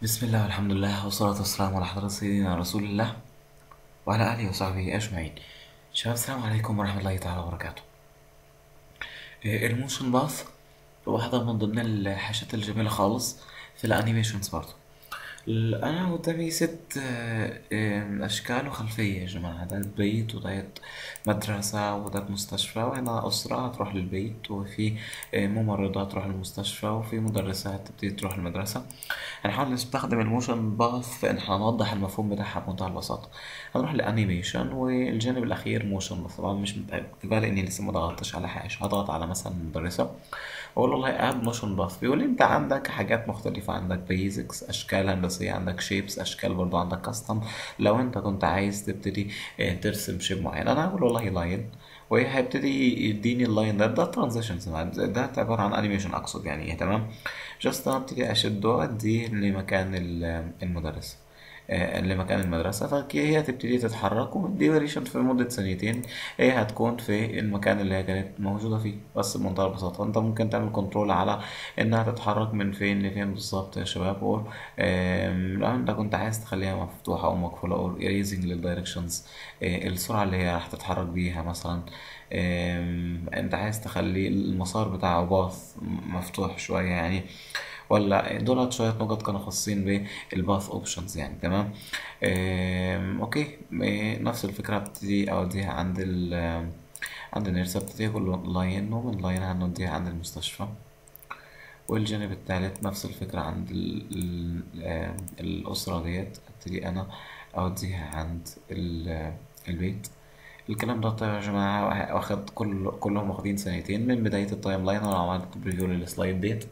بسم الله والحمد لله والصلاة والسلام على حضرة سيدنا رسول الله وعلى آله وصحبه أجمعين شباب السلام عليكم ورحمة الله تعالى وبركاته إيه، الموشن باث واحدة من ضمن الحاجات الجميلة خالص في الأنيميشنز برضه ال- أنا قدامي ست آه، آه، أشكال وخلفية يا جماعة ده بيت وده مدرسة وده مستشفى وهنا أسرة هتروح للبيت وفي آه، ممرضة هتروح للمستشفى وفي مدرسة هتبتدي تروح المدرسة هنحاول نستخدم الموشن باث في إن احنا نوضح المفهوم بتاعها بمنتهى البساطة هنروح للأنيميشن والجانب الأخير موشن باث طبعا مش متأكد لأني لسه مضغطتش على حاجة هضغط على مثلا مدرسة واقول له والله اد موشن باث بيقول لي انت عندك حاجات مختلفة عندك بيزكس اشكال هندسية عندك شيبس اشكال برضو عندك كاستم لو انت كنت عايز تبتدي اه، ترسم شيب معين انا هقول والله لاين وهيبتدي يديني اللاين ده ده ترانزيشنز ده عبارة عن انيميشن اقصد يعني تمام جاست انا ابتدي اشده واديه لمكان ال- المدرس آه، لمكان المدرسة فهي تبتدي تتحرك والديوريشن في مدة ثانيتين هي هتكون في المكان اللي هي كانت موجودة فيه بس بمنتهى البساطة انت ممكن تعمل كنترول على انها تتحرك من فين لفين بالظبط يا شباب قول آم، لو انت كنت عايز تخليها مفتوحة او مقفولة قول erasing للدايركشنز السرعة اللي هي راح تتحرك بيها مثلا آم، انت عايز تخلي المسار بتاعه باث مفتوح شوية يعني ولا دولت شوية نقط كانوا خاصين بالباث اوبشنز يعني تمام آم، اوكي آه، نفس الفكرة ابتدي اوديها عند ال عند النيرس ابتدي اقول له لاين ومن لاين هنوديها عند المستشفى والجانب التالت نفس الفكرة عند ال ال آه، الأسرة ديت ابتدي أنا أوديها عند ال- البيت الكلام ده طيب يا جماعة واخد كل كلهم واخدين ثانيتين من بداية التايم لاين أنا عملت بريفيو للسلايد ديت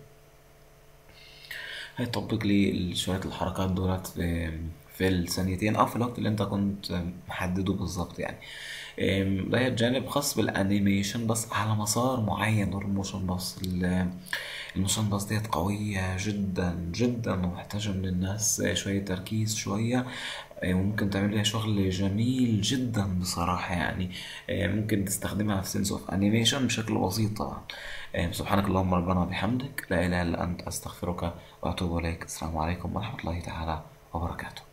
هيطبق لي شوية الحركات دولت في في الثانيتين أو في الوقت اللي أنت كنت محدده بالظبط يعني أم، ده جانب خاص بالأنيميشن بس على مسار معين غير الموشن باص ال- الموشن باص ديت قوية جدا جدا ومحتاجة من الناس شوية تركيز شوية أه، وممكن تعمل لها شغل جميل جدا بصراحة يعني أه، ممكن تستخدمها في سنس اوف انيميشن بشكل بسيط طبعا أه، سبحانك اللهم ربنا وبحمدك لا إله إلا أنت أستغفرك وأتوب إليك السلام عليكم ورحمة الله تعالى وبركاته